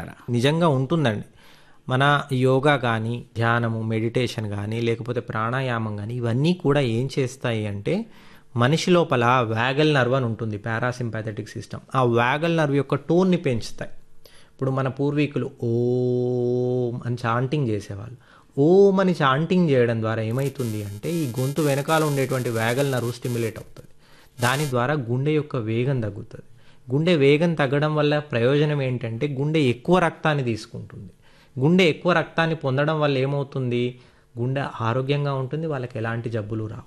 అంటారా నిజంగా ఉంటుందండి మన యోగా కానీ ధ్యానము మెడిటేషన్ కానీ లేకపోతే ప్రాణాయామం కానీ ఇవన్నీ కూడా ఏం చేస్తాయి అంటే మనిషి లోపల వ్యాగల్ నర్వ్ అని ఉంటుంది పారాసింపాథెటిక్ సిస్టమ్ ఆ వ్యాగల్ నర్వ్ యొక్క టోన్ని పెంచుతాయి ఇప్పుడు మన పూర్వీకులు ఓం అని చాంటింగ్ చేసేవాళ్ళు ఓం అని చాంటింగ్ చేయడం ద్వారా ఏమవుతుంది అంటే ఈ గొంతు వెనకాల ఉండేటువంటి వ్యాగల్ నర్వ్ స్టిమ్యులేట్ అవుతుంది దాని ద్వారా గుండె యొక్క వేగం తగ్గుతుంది గుండె వేగం తగ్గడం వల్ల ప్రయోజనం ఏంటంటే గుండె ఎక్కువ రక్తాన్ని తీసుకుంటుంది గుండె ఎక్కువ రక్తాన్ని పొందడం వల్ల ఏమవుతుంది గుండె ఆరోగ్యంగా ఉంటుంది వాళ్ళకి ఎలాంటి జబ్బులు రావు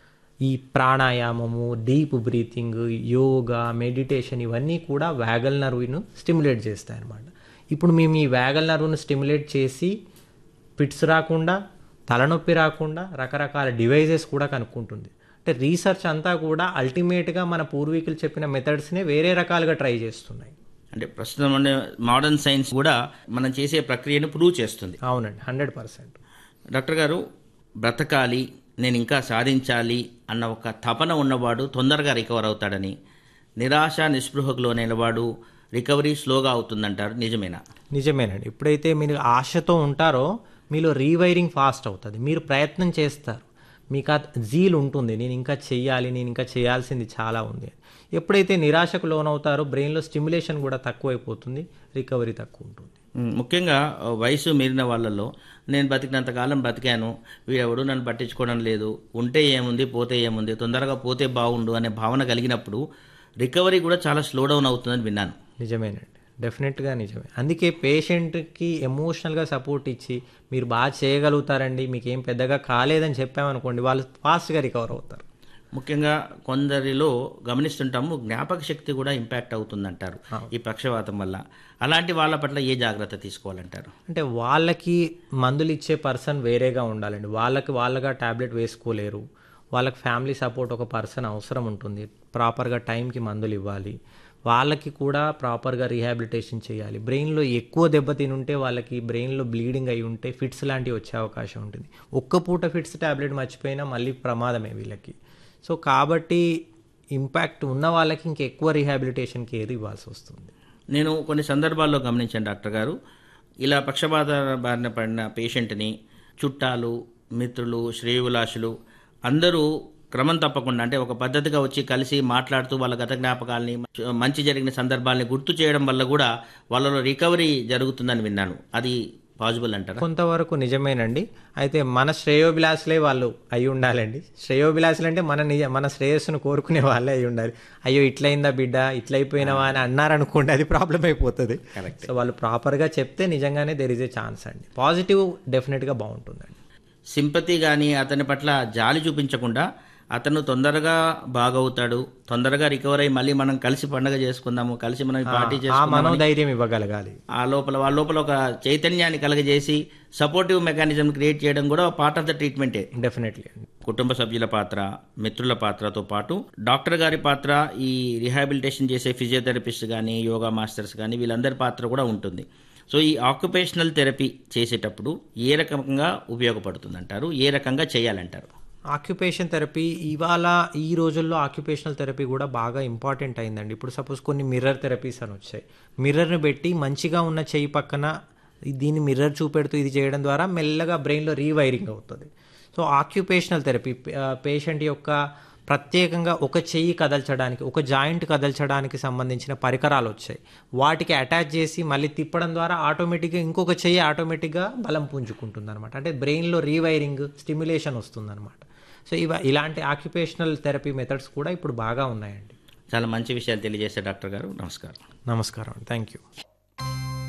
ఈ ప్రాణాయామము డీప్ బ్రీతింగ్ యోగా మెడిటేషన్ ఇవన్నీ కూడా వ్యాగల్ నర్వ్ను స్టిమ్యులేట్ చేస్తాయి అన్నమాట ఇప్పుడు మేము ఈ వ్యాగల్ నర్వ్ను స్టిమ్యులేట్ చేసి పిట్స్ రాకుండా తలనొప్పి రాకుండా రకరకాల డివైజెస్ కూడా కనుక్కుంటుంది అంటే రీసెర్చ్ అంతా కూడా అల్టిమేట్గా మన పూర్వీకులు చెప్పిన మెథడ్స్నే వేరే రకాలుగా ట్రై చేస్తున్నాయి అంటే ప్రస్తుతం ఉండే మోడర్న్ సైన్స్ కూడా మనం చేసే ప్రక్రియను ప్రూవ్ చేస్తుంది అవునండి హండ్రెడ్ పర్సెంట్ డాక్టర్ గారు బ్రతకాలి నేను ఇంకా సాధించాలి అన్న ఒక తపన ఉన్నవాడు తొందరగా రికవర్ అవుతాడని నిరాశ నిస్పృహకు లోనైనవాడు రికవరీ స్లోగా అవుతుందంటారు నిజమేనా నిజమేనండి ఎప్పుడైతే మీరు ఆశతో ఉంటారో మీలో రీవైరింగ్ ఫాస్ట్ అవుతుంది మీరు ప్రయత్నం చేస్తారు మీకు ఆ జీల్ ఉంటుంది నేను ఇంకా చెయ్యాలి నేను ఇంకా చేయాల్సింది చాలా ఉంది ఎప్పుడైతే నిరాశకు లోనవుతారో బ్రెయిన్లో స్టిమ్యులేషన్ కూడా తక్కువైపోతుంది రికవరీ తక్కువ ఉంటుంది ఉమ్, ముఖ్యంగా ఆ, వయసు మీరిన వాళ్ళల్లో నేను బతికినంత కాలం బతికాను వీడెవడు నన్ను పట్టించుకోవడం లేదు ఉంటే ఏముంది పోతే ఏముంది తొందరగా పోతే బాగుండు అనే భావన కలిగినప్పుడు రికవరీ కూడా చాలా స్లో డౌన్ అవుతుందని విన్నాను నిజమేనండి డెఫినెట్గా నిజమే అందుకే పేషెంట్కి ఎమోషనల్గా సపోర్ట్ ఇచ్చి మీరు బాగా చేయగలుగుతారండి మీకు ఏం పెద్దగా కాలేదని చెప్పామనుకోండి వాళ్ళు ఫాస్ట్గా రికవర్ అవుతారు ముఖ్యంగా కొందరిలో గమనిస్తుంటాము జ్ఞాపక శక్తి కూడా ఇంపాక్ట్ అవుతుందంటారు ఈ పక్షవాతం వల్ల అలాంటి వాళ్ళ పట్ల ఏ జాగ్రత్త తీసుకోవాలంటారు అంటే వాళ్ళకి మందులు ఇచ్చే పర్సన్ వేరేగా ఉండాలండి వాళ్ళకి వాళ్ళగా ట్యాబ్లెట్ వేసుకోలేరు వాళ్ళకి ఫ్యామిలీ సపోర్ట్ ఒక పర్సన్ అవసరం ఉంటుంది ప్రాపర్గా టైంకి మందులు ఇవ్వాలి వాళ్ళకి కూడా ప్రాపర్గా రీహాబిలిటేషన్ చేయాలి బ్రెయిన్లో ఎక్కువ దెబ్బతిని ఉంటే వాళ్ళకి బ్రెయిన్లో బ్లీడింగ్ అయి ఉంటే ఫిట్స్ లాంటివి వచ్చే అవకాశం ఉంటుంది ఒక్క పూట ఫిట్స్ ట్యాబ్లెట్ మర్చిపోయినా మళ్ళీ ప్రమాదమే వీళ్ళకి సో కాబట్టి ఇంపాక్ట్ ఉన్న వాళ్ళకి ఇంకెక్కువ రీహాబిలిటేషన్ కేర్ ఇవ్వాల్సి వస్తుంది నేను కొన్ని సందర్భాల్లో గమనించాను డాక్టర్ గారు ఇలా పక్షపాత బారిన పడిన పేషెంట్ని చుట్టాలు మిత్రులు శ్రేయులాషులు అందరూ క్రమం తప్పకుండా అంటే ఒక పద్ధతిగా వచ్చి కలిసి మాట్లాడుతూ వాళ్ళ గత జ్ఞాపకాలని మంచి జరిగిన సందర్భాల్ని గుర్తు చేయడం వల్ల కూడా వాళ్ళలో రికవరీ జరుగుతుందని విన్నాను అది పాసిబుల్ అంటారా కొంతవరకు నిజమేనండి అయితే మన శ్రేయోభిలాసులే వాళ్ళు అయి ఉండాలండి శ్రేయోభిలాసులు అంటే మన నిజ మన శ్రేయస్సును కోరుకునే వాళ్ళే అయి ఉండాలి అయ్యో ఇట్లయిందా బిడ్డ ఇట్లయిపోయినావా అని అన్నారనుకోండి అది ప్రాబ్లం అయిపోతుంది సో వాళ్ళు ప్రాపర్గా చెప్తే నిజంగానే దెర్ ఇస్ ఏ ఛాన్స్ అండి పాజిటివ్ డెఫినెట్గా బాగుంటుందండి సింపతి కానీ అతని పట్ల జాలి చూపించకుండా అతను తొందరగా బాగవుతాడు తొందరగా రికవర్ అయ్యి మళ్ళీ మనం కలిసి పండగ చేసుకుందాము కలిసి మనం ఈ పార్టీ ఆ చేసుకుందాం మనోధైర్యం ఇవ్వగలగాలి ఆ లోపల వాళ్ళ లోపల ఒక చైతన్యాన్ని కలగజేసి సపోర్టివ్ మెకానిజం క్రియేట్ చేయడం కూడా పార్ట్ ఆఫ్ ద ట్రీట్మెంటే డెఫినెట్లీ అండి కుటుంబ సభ్యుల పాత్ర మిత్రుల పాత్రతో పాటు డాక్టర్ గారి పాత్ర ఈ రిహాబిలిటేషన్ చేసే ఫిజియోథెరపిస్ట్ కానీ యోగా మాస్టర్స్ కానీ వీళ్ళందరి పాత్ర కూడా ఉంటుంది సో ఈ ఆక్యుపేషనల్ థెరపీ చేసేటప్పుడు ఏ రకంగా ఉపయోగపడుతుంది అంటారు ఏ రకంగా చేయాలంటారు ఆక్యుపేషన్ థెరపీ ఇవాళ ఈ రోజుల్లో ఆక్యుపేషనల్ థెరపీ కూడా బాగా ఇంపార్టెంట్ అయిందండి ఇప్పుడు సపోజ్ కొన్ని మిర్రర్ థెరపీస్ అని వచ్చాయి మిర్రర్ని పెట్టి మంచిగా ఉన్న చెయ్యి పక్కన దీన్ని మిర్రర్ చూపెడుతూ ఇది చేయడం ద్వారా మెల్లగా బ్రెయిన్లో రీవైరింగ్ అవుతుంది సో ఆక్యుపేషనల్ థెరపీ పేషెంట్ యొక్క ప్రత్యేకంగా ఒక చెయ్యి కదల్చడానికి ఒక జాయింట్ కదల్చడానికి సంబంధించిన పరికరాలు వచ్చాయి వాటికి అటాచ్ చేసి మళ్ళీ తిప్పడం ద్వారా ఆటోమేటిక్గా ఇంకొక చెయ్యి ఆటోమేటిక్గా బలం పుంజుకుంటుంది అనమాట అంటే బ్రెయిన్లో రీవైరింగ్ స్టిమ్యులేషన్ వస్తుందన్నమాట సో ఇవ ఇలాంటి ఆక్యుపేషనల్ థెరపీ మెథడ్స్ కూడా ఇప్పుడు బాగా ఉన్నాయండి చాలా మంచి విషయాలు తెలియజేసే డాక్టర్ గారు నమస్కారం నమస్కారం థ్యాంక్ యూ